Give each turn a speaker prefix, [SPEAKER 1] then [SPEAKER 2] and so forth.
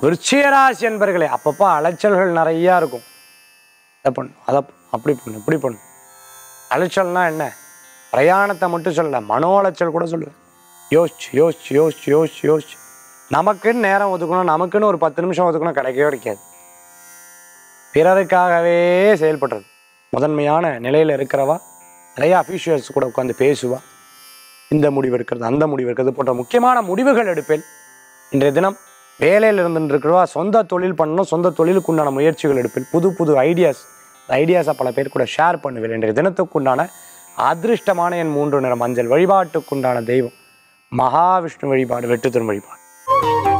[SPEAKER 1] விருச்சிகராசி என்பர்களே அப்பப்போ அலைச்சல்கள் நிறையா இருக்கும் அதை பண்ணு அதை பண்ணு, அப்படி பண்ணு இப்படி பண்ணு அலைச்சல்னா என்ன பிரயாணத்தை மட்டும் சொல்லல மனோ அலைச்சல் கூட சொல்லுவேன் யோசிச்சு யோசிச்சு யோசிச்சு யோசிச்சு யோசிச்சு நமக்குன்னு நேரம் ஒதுக்கணும் நமக்குன்னு ஒரு பத்து நிமிஷம் ஒதுக்கணும் கிடைக்கவே கிடைக்காது பிறருக்காகவே செயல்படுறது முதன்மையான நிலையில் இருக்கிறவா நிறைய அஃபீஷியல்ஸ் கூட உட்காந்து பேசுவா இந்த முடிவு எடுக்கிறது அந்த முடிவு எடுக்கிறது போன்ற முக்கியமான முடிவுகள் எடுப்பேன் இன்றைய தினம் வேலையில் இருந்துட்டு இருக்கிறவா சொந்த தொழில் பண்ணணும் சொந்த தொழிலுக்கு உண்டான முயற்சிகள் எடுப்பேன் புது புது ஐடியாஸ் ஐடியாஸை பல பேர் கூட ஷேர் பண்ணுவேன் இன்றைய தினத்துக்குண்டான அதிர்ஷ்டமான என் மூன்று நிற மஞ்சள் வழிபாட்டுக்குண்டான தெய்வம் மகாவிஷ்ணு வழிபாடு வெட்டுத்திரும் வழிபாடு